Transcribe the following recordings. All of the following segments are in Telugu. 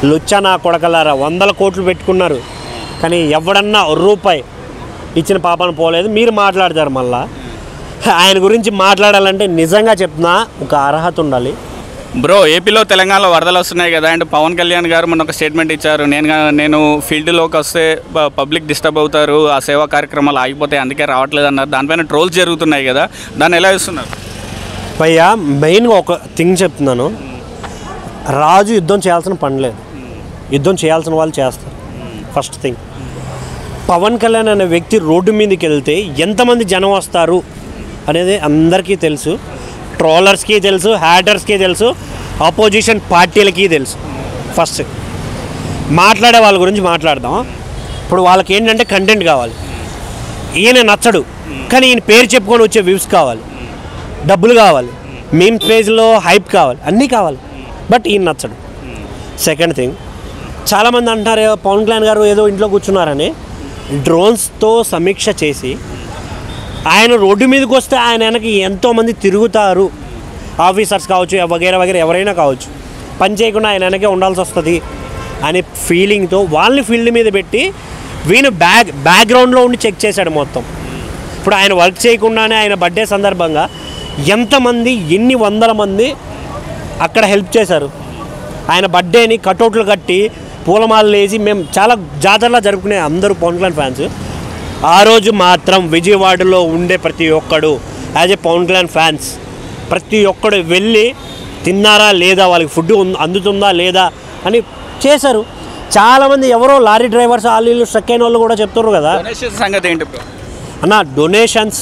లుచ్చా నా కొడకలారా వందల కోట్లు పెట్టుకున్నారు కానీ ఎవడన్నా ఒక రూపాయి ఇచ్చిన పాపన పోలేదు మీరు మాట్లాడతారు మళ్ళా ఆయన గురించి మాట్లాడాలంటే నిజంగా చెప్తున్నా ఒక అర్హత ఉండాలి బ్రో ఏపీలో తెలంగాణలో వరదలు వస్తున్నాయి కదా అండ్ పవన్ కళ్యాణ్ గారు మొన్న ఒక స్టేట్మెంట్ ఇచ్చారు నేను గా- నేను ఫీల్డ్లోకి వస్తే ప- పబ్లిక్ డిస్టర్బ్ అవుతారు ఆ సేవా కార్యక్రమాలు ఆగిపోతాయి అందుకే రావట్లేదు అన్నారు దానిపైన ట్రోల్స్ జరుగుతున్నాయి కదా దాన్ని ఎలా ఇస్తున్నారు భయ్యా మెయిన్గా ఒక థింగ్ చెప్తున్నాను రాజు యుద్ధం చేయాల్సిన పని లేదు యుద్ధం చేయాల్సిన వాళ్ళు చేస్తారు ఫస్ట్ థింగ్ పవన్ కళ్యాణ్ అనే వ్యక్తి రోడ్డు మీదకి వెళ్తే ఎంతమంది జనం వస్తారు అనేది అందరికీ తెలుసు ట్రోలర్స్కి తెలుసు హ్యాటర్స్కి తెలుసు ఆపోజిషన్ పార్టీలకి తెలుసు ఫస్ట్ మాట్లాడే వాళ్ళ గురించి మాట్లాడదాం ఇప్పుడు వాళ్ళకి ఏంటంటే కంటెంట్ కావాలి ఈయన నచ్చడు కానీ ఈయన పేరు చెప్పుకొని వచ్చే వ్యూస్ కావాలి డబ్బులు కావాలి మీమ్ పేజ్లో హైప్ కావాలి అన్నీ కావాలి బట్ ఈయన నచ్చడు సెకండ్ థింగ్ చాలామంది అంటారు పవన్ కళ్యాణ్ గారు ఏదో ఇంట్లో కూర్చున్నారని డ్రోన్స్తో సమీక్ష చేసి ఆయన రోడ్డు మీదకి వస్తే ఆయన వెనక ఎంతోమంది తిరుగుతారు ఆఫీసర్స్ కావచ్చు వగేరా వగేరా ఎవరైనా కావచ్చు పని చేయకుండా ఆయన వెనకే ఉండాల్సి వస్తుంది అనే ఫీలింగ్తో వాళ్ళని ఫీల్డ్ మీద పెట్టి వీను బ్యాక్ బ్యాక్గ్రౌండ్లో ఉండి చెక్ చేశాడు మొత్తం ఇప్పుడు ఆయన వర్క్ చేయకుండానే ఆయన బర్త్డే సందర్భంగా ఎంతమంది ఎన్ని వందల మంది అక్కడ హెల్ప్ చేశారు ఆయన బర్త్డేని కటౌట్లు కట్టి పూలమాలలు వేసి మేము చాలా జాతరలా జరుపుకునే అందరూ పవన్ కళ్యాణ్ ఫ్యాన్స్ ఆ రోజు మాత్రం విజయవాడలో ఉండే ప్రతి ఒక్కడు as a Pawan Kalyan fans ప్రతి ఒక్కడు వెళ్ళి తిన్నారా లేదా వాళ్ళకి ఫుడ్ ఉం- అందుతుందా లేదా అని చేశారు చాలామంది ఎవరో లారీ డ్రైవర్స్ వాళ్ళు వీళ్ళు స్ట్రక్ అయిన వాళ్ళు కూడా చెప్తున్నారు కదా డొనేషన్ సంగతి ఏంటి బ్రో అన్న డొనేషన్స్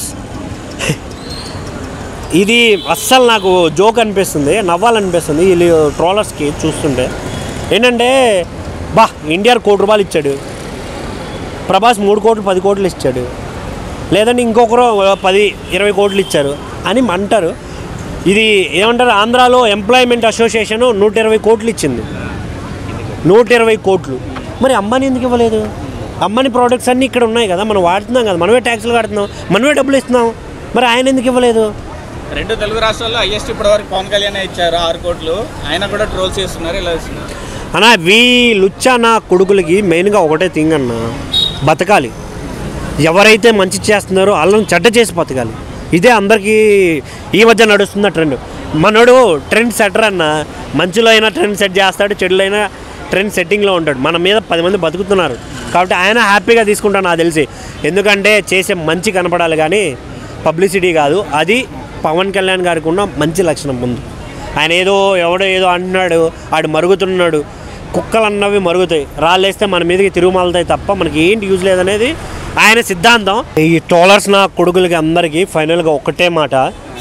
ఇది అస్సలు నాకు జోక్ అనిపిస్తుంది నవ్వాలనిపిస్తుంది వీళ్ళు ట్రోలర్స్కి చూస్తుంటే ఏంటంటే బా ఇండియా కోటి రూపాయలు ఇచ్చాడు ప్రభాస్ మూడు కోట్లు పది కోట్లు ఇచ్చాడు లేదంటే ఇంకొకరు పది ఇరవై కోట్లు ఇచ్చారు అని అంటారు ఇది ఏమంటారు ఆంధ్రాలో ఎంప్లాయ్మెంట్ అసోసియేషన్ నూట ఇరవై కోట్లు ఇచ్చింది నూట ఇరవై కోట్లు మరి అమ్మని ఎందుకు ఇవ్వలేదు అమ్మని ప్రోడక్ట్స్ అన్నీ ఇక్కడ ఉన్నాయి కదా మనం వాడుతున్నాం కదా మనమే ట్యాక్స్లు కడుతున్నాం మనమే డబ్బులు ఇస్తున్నాం మరి ఆయన ఎందుకు ఇవ్వలేదు రెండు తెలుగు రాష్ట్రాల్లో హైయెస్ట్ ఇప్పటివరకు పవన్ కళ్యాణ్ ఇచ్చారు ఆరు కోట్లు ఆయన కూడా ట్రోల్స్ చేస్తున్నారు ఇలా ఇస్తున్నారు అన్న వీ లుచ్చా నా కొడుకులకి మెయిన్గా ఒకటే థింగ్ అన్న బతకాలి ఎవరైతే మంచి చేస్తున్నారో వాళ్ళని చెడ్డ చేసి బతకాలి ఇదే అందరికీ ఈ మధ్య నడుస్తున్న ట్రెండ్ మనోడు ట్రెండ్ సెటర్ అన్న మంచిలో అయినా ట్రెండ్ సెట్ చేస్తాడు చెడులో అయినా ట్రెండ్ సెట్టింగ్లో ఉంటాడు మన మీద పది మంది బతుకుతున్నారు కాబట్టి ఆయన హ్యాపీగా తీసుకుంటాను నాకు తెలిసి ఎందుకంటే చేసే మంచి కనపడాలి కానీ పబ్లిసిటీ కాదు అది పవన్ కళ్యాణ్ గారికి ఉన్న మంచి లక్షణం ముందు ఆయన ఏదో ఎవడో ఏదో అంటున్నాడు ఆడు మరుగుతున్నాడు కుక్కలు అన్నవి మరుగుతాయి రాళ్ళేస్తే మన మీదకి తిరుగుమలుతాయి తప్ప మనకి ఏంటి యూజ్ లేదనేది ఆయన సిద్ధాంతం ఈ ట్రోలర్స్ నా కొడుకులకి అందరికీ ఫైనల్గా ఒక్కటే మాట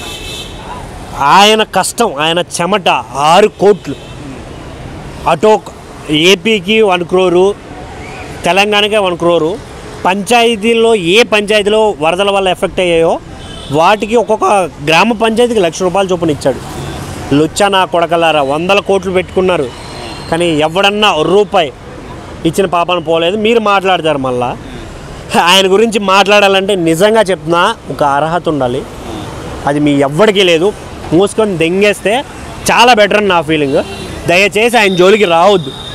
ఆయన కష్టం ఆయన చెమట ఆరు కోట్లు అటో ఏపీకి వన్ క్రోరు తెలంగాణకే వన్ క్రోరు పంచాయతీల్లో ఏ పంచాయతీలో వరదల వల్ల ఎఫెక్ట్ అయ్యాయో వాటికి ఒక్కొక్క గ్రామ పంచాయతీకి లక్ష రూపాయలు చొప్పున ఇచ్చాడు లుచ్చా నా కొడకలారా వందల కోట్లు పెట్టుకున్నారు కానీ ఎవడన్నా ఒక రూపాయి ఇచ్చిన పాపన పోలేదు మీరు మాట్లాడతారు మళ్ళా ఆయన గురించి మాట్లాడాలంటే నిజంగా చెప్తున్నా ఒక అర్హత ఉండాలి అది మీ ఎవ్వడికి లేదు మూసుకొని దెంగేస్తే చాలా బెటర్ అని నా ఫీలింగ్ దయచేసి ఆయన జోలికి రావద్దు